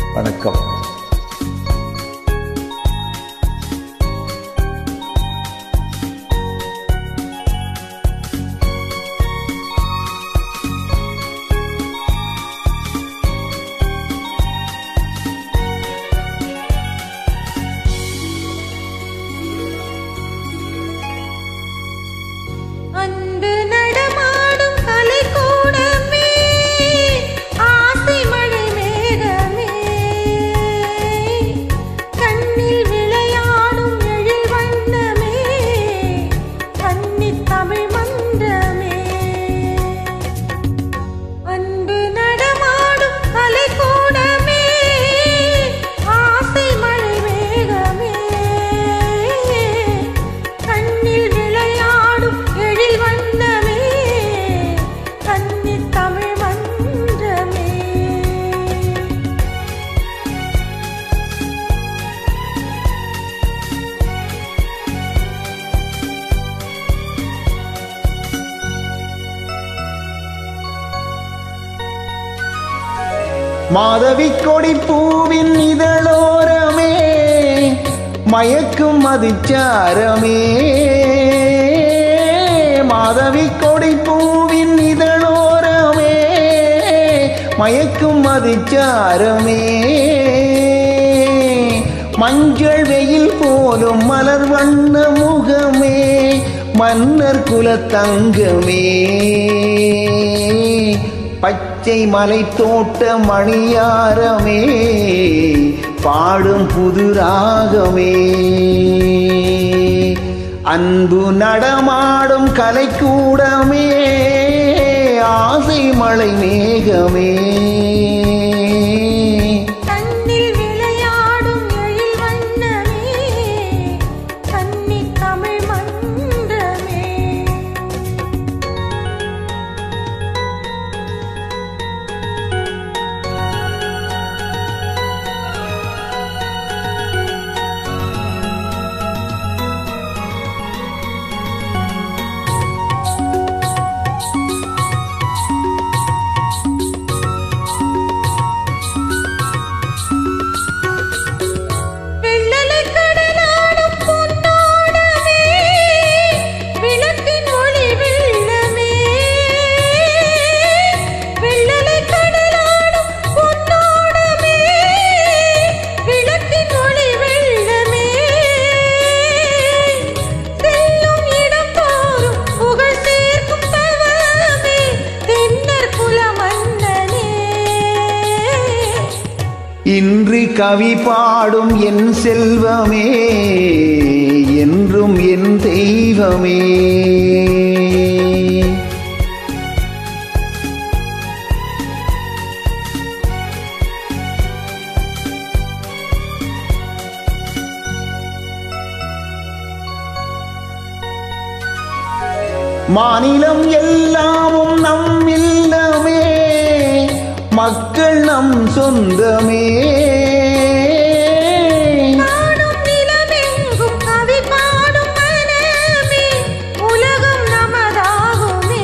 வணக்கம் அன்பு நடமாடும் கலைக்கூடமே ஆசை மழை மேகமே கண்ணில் விளையாடும் எழில் வண்ணமே கன்னித் தமிழ் மன்றமே அன்பு நடமாடும் கலைக்கூடமே ஆசை மழை மேகமே கண்ணில் விளையாடும் எழில் வண்ணமே கன்னித் தமிழ் மன்றமே மாதவி கொடி பூவின் இதழோரமே மயக்கும் மதிச்சாரமே மாதவி கொடி பூவின் இதழோரமே மயக்கும் மதிச்சாரமே மஞ்சள் வெயில் போலும் மலர் வண்ண முகமே மன்னர் குலத்தங்கமே பச்சை மலை தோட்ட மணியாரமே பாடும் புது ராகமே அன்பு நடமாடும் கலைக்கூடமே ஆசை மலை மேகமே கண்ணில் விளையாடும் எழில் வண்ணமே கன்னித் தமிழ் மன்றமே வெள்ளலை கடலாடும் பொன்னோடமே விளக்கின் ஒளி வெள்ளமே வெள்ளலை கடலாடும் பொன்னோடமே விளக்கின் ஒளி வெள்ளமே செல்லும் இடம் தோறும் புகழ் சேர்க்கும் தவமே தென்னர் குல மன்னனே இன்று கவி பாடும் என் செல்வமே என்றும் என் தெய்வமே மாநிலம் எல்லாமும் நம் இல்லமே மக்கள் நம் சொந்தமே நாடும் நிலமெங்கும் கவி பாடும் மனமே உலகம் நமதாகுமே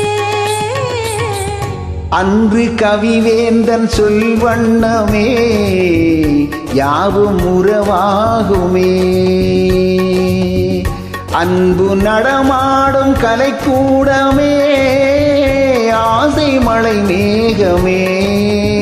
அன்று கவிவேந்தன் சொல் வண்ணமே யாவும் உறவாகுமே அன்பு நடமாடும் கலைக்கூடமே ஆசை மழை மேகமே